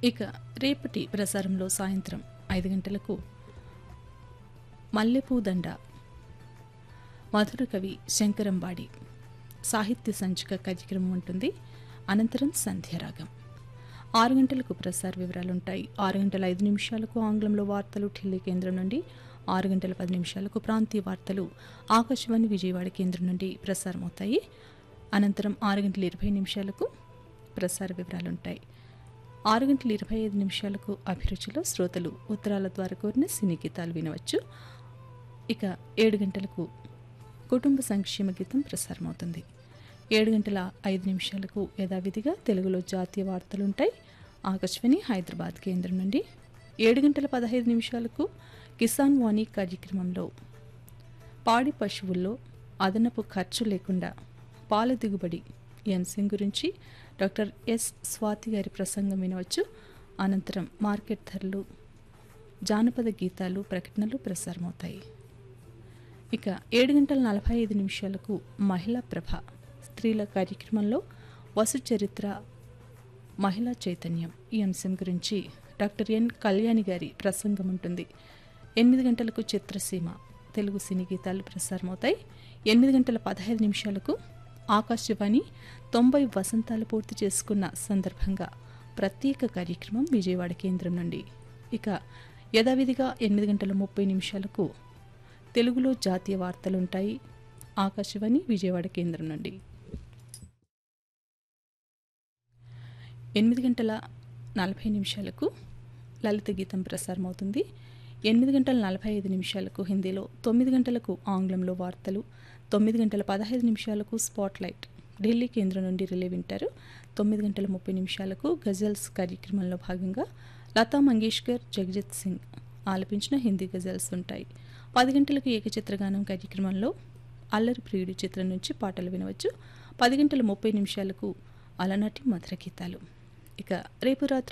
ఇక రేపటి ప్రసారంలో సాయంత్రం ఐదు గంటలకు మల్లెపూ దండ మధుర కవి శంకరంబాడి సాహిత్య సంచిక కార్యక్రమం ఉంటుంది అనంతరం సంధ్యారాగం ఆరు గంటలకు ప్రసార వివరాలుంటాయి ఆరు గంటల ఐదు నిమిషాలకు ఆంగ్లంలో వార్తలు ఢిల్లీ కేంద్రం నుండి ఆరు గంటల పది నిమిషాలకు ప్రాంతీయ వార్తలు ఆకాశవాణి విజయవాడ కేంద్రం నుండి ప్రసారమవుతాయి అనంతరం ఆరు గంటల ఇరవై నిమిషాలకు ప్రసార వివరాలుంటాయి ఆరు గంటల ఇరవై ఐదు నిమిషాలకు అభిరుచిలో శ్రోతలు ఉత్తరాల ద్వారా కోరిన సినీ గీతాలు వినవచ్చు ఇక ఏడు గంటలకు కుటుంబ సంక్షేమ గీతం ప్రసారమవుతుంది ఏడు గంటల ఐదు నిమిషాలకు యథావిధిగా తెలుగులో జాతీయ వార్తలుంటాయి ఆకాశవాణి హైదరాబాద్ కేంద్రం నుండి ఏడు గంటల పదహైదు నిమిషాలకు కిసాన్ వాణి కార్యక్రమంలో పాడి పశువుల్లో అదనపు ఖర్చు లేకుండా పాల దిగుబడి ఈ అంశం గురించి డాక్టర్ ఎస్ స్వాతి గారి ప్రసంగం వినవచ్చు అనంతరం మార్కెట్ ధరలు జానపద గీతాలు ప్రకటనలు ప్రసారమవుతాయి ఇక ఏడు గంటల నలభై ఐదు నిమిషాలకు మహిళా ప్రభ స్త్రీల కార్యక్రమంలో వసు చరిత్ర మహిళా చైతన్యం ఈ అంశం గురించి డాక్టర్ ఎన్ కళ్యాణి గారి ప్రసంగం ఉంటుంది ఎనిమిది గంటలకు చిత్రసీమ తెలుగు సినీ గీతాలు ప్రసారమవుతాయి ఎనిమిది గంటల పదహైదు నిమిషాలకు ఆకాశవాణి తొంభై వసంతాలు పూర్తి చేసుకున్న సందర్భంగా ప్రత్యేక కార్యక్రమం విజయవాడ కేంద్రం నుండి ఇక యథావిధిగా ఎనిమిది గంటల ముప్పై నిమిషాలకు తెలుగులో జాతీయ వార్తలుంటాయి ఆకాశవాణి విజయవాడ కేంద్రం నుండి ఎనిమిది గంటల నలభై నిమిషాలకు లలిత గీతం ప్రసారం అవుతుంది ఎనిమిది గంటల నలభై ఐదు నిమిషాలకు హిందీలో తొమ్మిది గంటలకు ఆంగ్లంలో వార్తలు తొమ్మిది గంటల పదహైదు నిమిషాలకు స్పాట్లైట్ ఢిల్లీ కేంద్రం నుండి రిలే వింటారు తొమ్మిది గంటల ముప్పై నిమిషాలకు గజల్స్ కార్యక్రమంలో భాగంగా లతా మంగేష్కర్ జగజిత్ సింగ్ ఆలపించిన హిందీ గజల్స్ ఉంటాయి పది గంటలకు ఏకచిత్రగానం కార్యక్రమంలో అల్లరి ప్రియుడి చిత్రం నుంచి పాటలు వినవచ్చు పది గంటల ముప్పై నిమిషాలకు అలనాటి మధుర గీతాలు ఇక రేపు రాత్రి